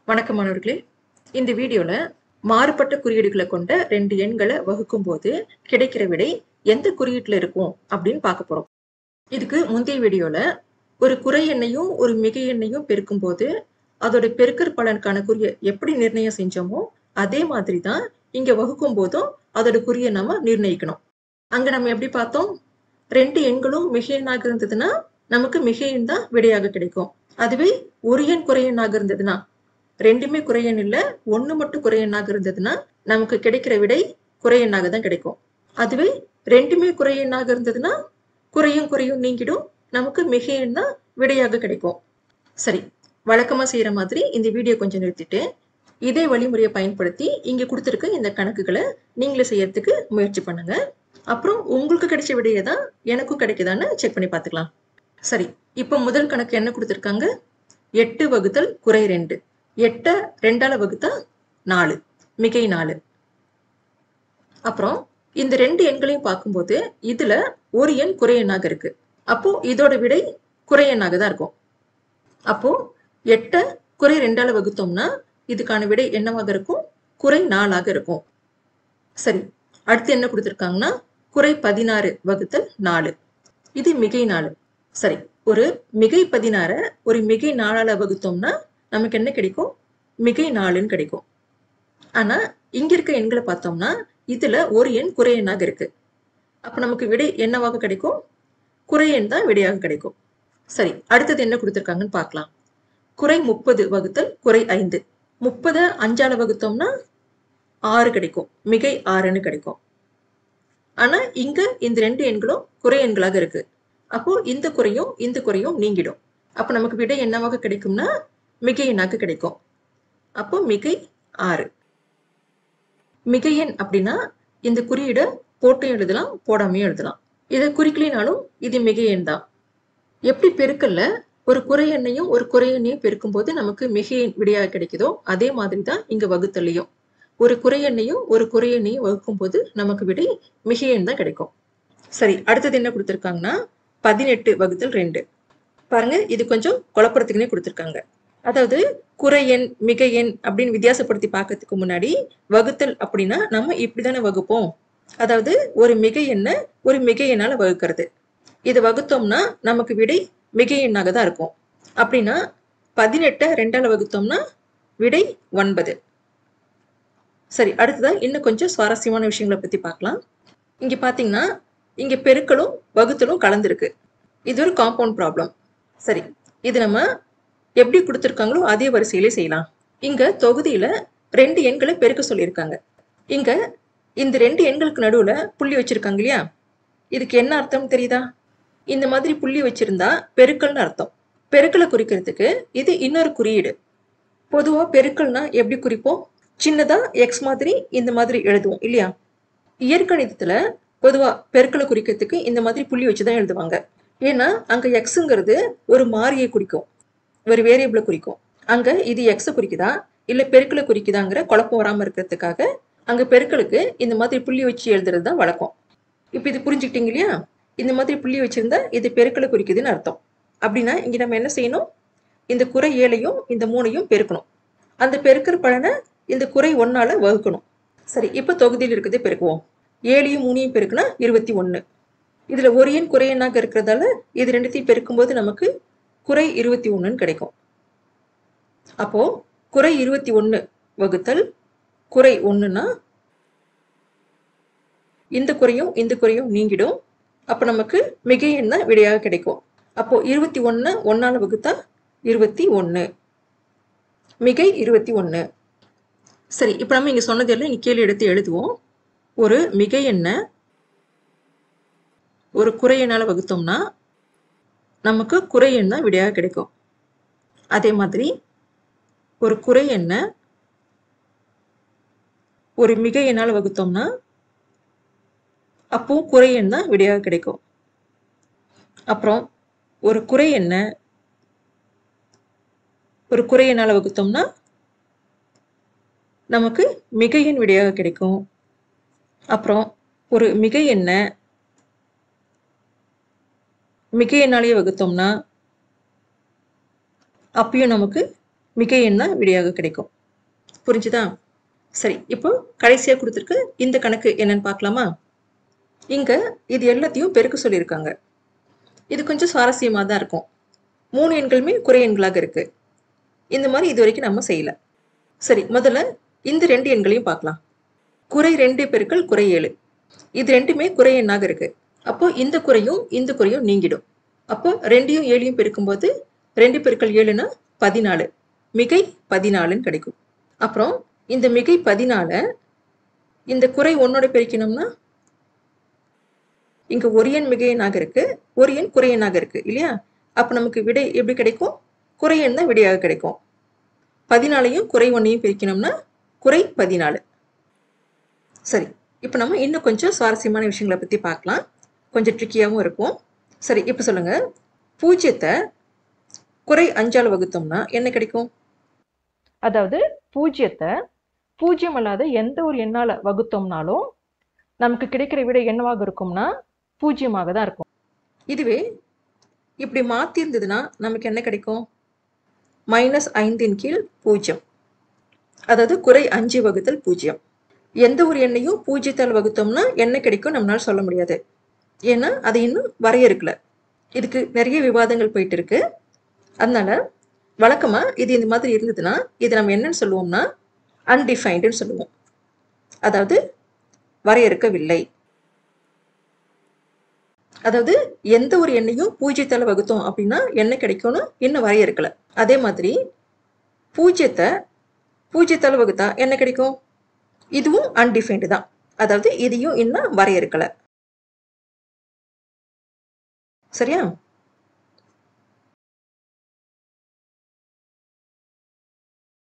வணக்கம் மாணவர்களே இந்த வீடியோல மாறுபட்ட குறியீடுகளை கொண்ட ரெண்டு எண்களை வகுக்கும் போது கிடைக்கிற விடை எந்த குறியீட்டுல இருக்கும் அப்படின்னு பார்க்க போறோம் இதுக்கு முந்தைய வீடியோல ஒரு குறை எண்ணையும் ஒரு மிகை எண்ணையும் பெருக்கும் போது அதோட பெருக்கற் பலனுக்கான குறிய எப்படி நிர்ணயம் செஞ்சோமோ அதே மாதிரி தான் இங்க வகுக்கும் போதும் அதோட குறிய நம்ம நிர்ணயிக்கணும் அங்க நம்ம எப்படி பார்த்தோம் ரெண்டு எண்களும் மிகை எண்ணாக இருந்ததுன்னா நமக்கு மிகை எண் தான் விடையாக கிடைக்கும் அதுவே ஒரு எண் குறை எண்ணாக இருந்ததுன்னா ரெண்டுமே குறை எண் இல்ல ஒண்ணு மட்டும் குறை எண்ணாக இருந்ததுன்னா நமக்கு கிடைக்கிற விடை குறை எண்ணாக தான் கிடைக்கும் அதுவே ரெண்டுமே குறை எண்ணாக இருந்ததுன்னா குறையும் குறையும் நீங்கிடும் நமக்கு மிகை எண் தான் விடையாக கிடைக்கும் சரி வழக்கமா செய்யற மாதிரி இந்த வீடியோ கொஞ்சம் நிறுத்திட்டு இதே வழிமுறையை பயன்படுத்தி இங்க கொடுத்துருக்க இந்த கணக்குகளை நீங்களே செய்யறதுக்கு முயற்சி பண்ணுங்க அப்புறம் உங்களுக்கு கிடைச்ச விடையை தான் எனக்கும் கிடைக்குதான்னு செக் பண்ணி பார்த்துக்கலாம் சரி இப்போ முதல் கணக்கு என்ன கொடுத்துருக்காங்க எட்டு வகுத்தல் குறை ரெண்டு எட்டை ரெண்டால வகுத்தா நாலு மிகை நாலு அப்புறம் இந்த ரெண்டு எண்களையும் பார்க்கும்போது இதுல ஒரு எண் குறை எண்ணாக இருக்கு அப்போ இதோட விடை குறை எண்ணாக தான் இருக்கும் அப்போ எட்டை குறை ரெண்டால வகுத்தோம்னா இதுக்கான விடை என்னவாக இருக்கும் குறை நாலாக இருக்கும் சரி அடுத்து என்ன கொடுத்துருக்காங்கன்னா குறை பதினாறு வகுத்தல் நாலு இது மிகை நாலு சரி ஒரு மிகை பதினாற ஒரு மிகை நாலால வகுத்தோம்னா நமக்கு என்ன கிடைக்கும் மிகை நாலுன்னு கிடைக்கும் ஆனா இங்க இருக்க எண்களை பார்த்தோம்னா இதுல ஒரு எண் குறை எண்ணாக இருக்கு அப்ப நமக்கு விடை என்னவாக கிடைக்கும் குறை எண் தான் விடையாக கிடைக்கும் சரி அடுத்தது என்ன கொடுத்துருக்காங்கன்னு பார்க்கலாம் குறை முப்பது வகுத்தல் குறை ஐந்து முப்பதை அஞ்சால வகுத்தோம்னா ஆறு கிடைக்கும் மிகை ஆறுன்னு கிடைக்கும் ஆனா இங்க இந்த ரெண்டு எண்களும் குறை எண்களாக இருக்கு அப்போ இந்த குறையும் இந்த குறையும் நீங்கிடும் அப்போ நமக்கு விடை என்னவாக கிடைக்கும்னா மிகை எண்ணாக கிடைக்கும் அப்போ மிகை ஆறு மிகை எண் அப்படின்னா இந்த குறியீடை போட்டும் எழுதலாம் போடாமையும் எழுதலாம் இதை குறிக்கலினாலும் இது மிகை எண் தான் எப்படி பெருக்கல்ல ஒரு குறை எண்ணையும் ஒரு குறை எண்ணையும் பெருக்கும் போது நமக்கு மிகை விடையாக கிடைக்குதோ அதே மாதிரி தான் இங்க வகுத்தல்லையும் ஒரு குறை எண்ணையும் ஒரு குறை எண்ணையும் வகுக்கும் போது நமக்கு விடை மிகை எண் தான் கிடைக்கும் சரி அடுத்தது என்ன கொடுத்துருக்காங்கன்னா பதினெட்டு வகுத்தல் ரெண்டு பாருங்க இது கொஞ்சம் குழப்பறதுக்குன்னே கொடுத்துருக்காங்க அதாவது குறை எண் மிகை எண் அப்படின்னு வித்தியாசப்படுத்தி பார்க்கறதுக்கு முன்னாடி வகுத்தல் அப்படின்னா நம்ம இப்படிதானே வகுப்போம் அதாவது ஒரு மிகை எண்ணை ஒரு மிகை எண்ணால வகுக்கிறது இதை வகுத்தோம்னா நமக்கு விடை மிகை எண்ணாக தான் இருக்கும் அப்படின்னா பதினெட்டை ரெண்டால வகுத்தோம்னா விடை ஒன்பது சரி அடுத்ததா இன்னும் கொஞ்சம் சுவாரஸ்யமான விஷயங்களை பத்தி பார்க்கலாம் இங்க பாத்தீங்கன்னா இங்க பெருக்கலும் வகுத்தலும் கலந்துருக்கு இது ஒரு காம்பவுண்ட் ப்ராப்ளம் சரி இது நம்ம எப்படி கொடுத்துருக்காங்களோ அதே வரிசையிலே செய்யலாம் இங்க தொகுதியில ரெண்டு எண்களை பெருக்க சொல்லியிருக்காங்க இங்க இந்த ரெண்டு எண்களுக்கு நடுவுல புள்ளி வச்சிருக்காங்க இல்லையா இதுக்கு என்ன அர்த்தம் தெரியுதா இந்த மாதிரி புள்ளி வச்சிருந்தா பெருக்கல்னு அர்த்தம் பெருக்கலை குறிக்கிறதுக்கு இது இன்னொரு குறியீடு பொதுவா பெருக்கல்னா எப்படி குறிப்போம் சின்னதா எக்ஸ் மாதிரி இந்த மாதிரி எழுதுவோம் இல்லையா இயற்கணிதத்துல பொதுவா பெருக்கலை குறிக்கிறதுக்கு இந்த மாதிரி புள்ளி வச்சுதான் எழுதுவாங்க ஏன்னா அங்க எக்ஸுங்கிறது ஒரு மாறியை குறிக்கும் ஒரு வேரியபிளை குறிக்கும் அங்க இது எக்ஸை குறிக்குதா இல்ல பெருக்கலை குறிக்குதாங்கிற குழப்பம் வராம இருக்கிறதுக்காக அங்க பெருக்கலுக்கு இந்த மாதிரி புள்ளி வச்சு எழுதுறது தான் வழக்கம் இப்ப இது புரிஞ்சுக்கிட்டீங்க இல்லையா இந்த மாதிரி புள்ளி வச்சிருந்தா இது பெருக்கலை குறிக்குதுன்னு அர்த்தம் அப்படின்னா இங்க நம்ம என்ன செய்யணும் இந்த குறை ஏழையும் இந்த மூணையும் பெருக்கணும் அந்த பெருக்கிற பலனை இந்த குறை ஒன்னால வகுக்கணும் சரி இப்ப தொகுதியில் இருக்கிறதே பெருக்குவோம் ஏழையும் மூணையும் பெருக்குனா இருபத்தி ஒன்னு இதுல ஒரு எண் குறை எண்ணாக இருக்கிறதால இது ரெண்டுத்தையும் பெருக்கும்போது நமக்கு குறை இருபத்தி ஒண்ணுன்னு கிடைக்கும் அப்போ குறை இருபத்தி ஒன்னு வகுத்தல் குறை ஒண்ணுன்னா இந்த குறையும் இந்த குறையும் நீங்கிடும் அப்ப நமக்கு மிகை எண் தான் விடையாக கிடைக்கும் அப்போ இருபத்தி ஒன்னு ஒன்னால வகுத்தா இருபத்தி ஒன்னு மிகை இருபத்தி ஒன்னு சரி இப்ப நம்ம இங்க சொன்னதெல்லாம் இங்க கீழே எடுத்து எழுதுவோம் ஒரு மிகை எண்ணை ஒரு குறை எண்ணால வகுத்தோம்னா நமக்கு குறை எண் தான் விடையாக கிடைக்கும் அதே மாதிரி ஒரு குறை எண்ணை ஒரு மிகை எண்ணால வகுத்தோம்னா அப்போ குறை எண் தான் விடையாக கிடைக்கும் அப்புறம் ஒரு குறை எண்ணை ஒரு குறை எண்ணால வகுத்தோம்னா நமக்கு மிகை எண் விடையாக கிடைக்கும் அப்புறம் ஒரு மிகை எண்ணை மிகை எண்ணாலேயே வகுத்தோம்னா அப்பயும் நமக்கு மிகை எண் தான் விடையாக கிடைக்கும் புரிஞ்சுதா சரி இப்போ கடைசியா கொடுத்துருக்கு இந்த கணக்கு என்னன்னு பார்க்கலாமா இங்க இது எல்லாத்தையும் பெருக்க சொல்லியிருக்காங்க இது கொஞ்சம் சுவாரஸ்யமா தான் இருக்கும் மூணு எண்களுமே குறை எண்களாக இருக்கு இந்த மாதிரி இது வரைக்கும் நம்ம செய்யல சரி முதல்ல இந்த ரெண்டு எண்களையும் பார்க்கலாம் குறை ரெண்டு பெருக்கள் குறை ஏழு இது ரெண்டுமே குறை எண்ணாக இருக்கு அப்போ இந்த குறையும் இந்த குறையும் நீங்கிடும் அப்போ ரெண்டையும் ஏழையும் பெருக்கும்போது ரெண்டு பெருக்கள் ஏழுனா பதினாலு மிகை பதினாலுன்னு கிடைக்கும் அப்புறம் இந்த மிகை பதினால இந்த குறை ஒன்னோட பெருக்கினோம்னா இங்க ஒரு எண் மிகை எண்ணாக இருக்கு ஒரு எண் குறை எண்ணாக இருக்கு இல்லையா அப்ப நமக்கு விடை எப்படி கிடைக்கும் குறை எண் தான் விடையாக கிடைக்கும் பதினாலையும் குறை ஒன்னையும் பிரிக்கணும்னா குறை பதினாலு சரி இப்போ நம்ம இன்னும் கொஞ்சம் சுவாரஸ்யமான விஷயங்களை பத்தி பார்க்கலாம் கொஞ்சம் ட்ரிக்கியாகவும் இருக்கும் சரி இப்போ சொல்லுங்க பூஜ்ஜியத்தை குறை அஞ்சால் வகுத்தோம்னா என்ன கிடைக்கும் அதாவது பூஜ்ஜியத்தை பூஜ்ஜியம் அல்லாத எந்த ஒரு எண்ணால வகுத்தோம்னாலும் நமக்கு கிடைக்கிற விடை என்னவாக இருக்கும்னா பூஜ்ஜியமாக தான் இருக்கும் இதுவே இப்படி மாத்தி இருந்ததுன்னா நமக்கு என்ன கிடைக்கும் மைனஸ் ஐந்தின் கீழ் பூஜ்ஜியம் அதாவது குறை அஞ்சு வகுத்தல் பூஜ்ஜியம் எந்த ஒரு எண்ணையும் பூஜ்ஜியத்தால் வகுத்தோம்னா என்ன கிடைக்கும் நம்மளால சொல்ல முடியாது ஏன்னா அது இன்னும் வரையறுக்கல இதுக்கு நிறைய விவாதங்கள் போயிட்டு இருக்கு அதனால வழக்கமா இது இந்த மாதிரி இருந்ததுன்னா இது நம்ம என்னன்னு சொல்லுவோம்னா அன்டிஃபைன்டுன்னு சொல்லுவோம் அதாவது வரையறுக்கவில்லை அதாவது எந்த ஒரு எண்ணையும் பூஜ்ஜியத்தால வகுத்தோம் அப்படின்னா என்ன கிடைக்கும்னு இன்னும் வரையறுக்கல அதே மாதிரி பூஜ்ஜியத்தை பூஜ்ஜியத்தால வகுத்தா என்ன கிடைக்கும் இதுவும் அன்டிஃபைன்டு தான் அதாவது இதையும் இன்னும் வரையறுக்கல சரியா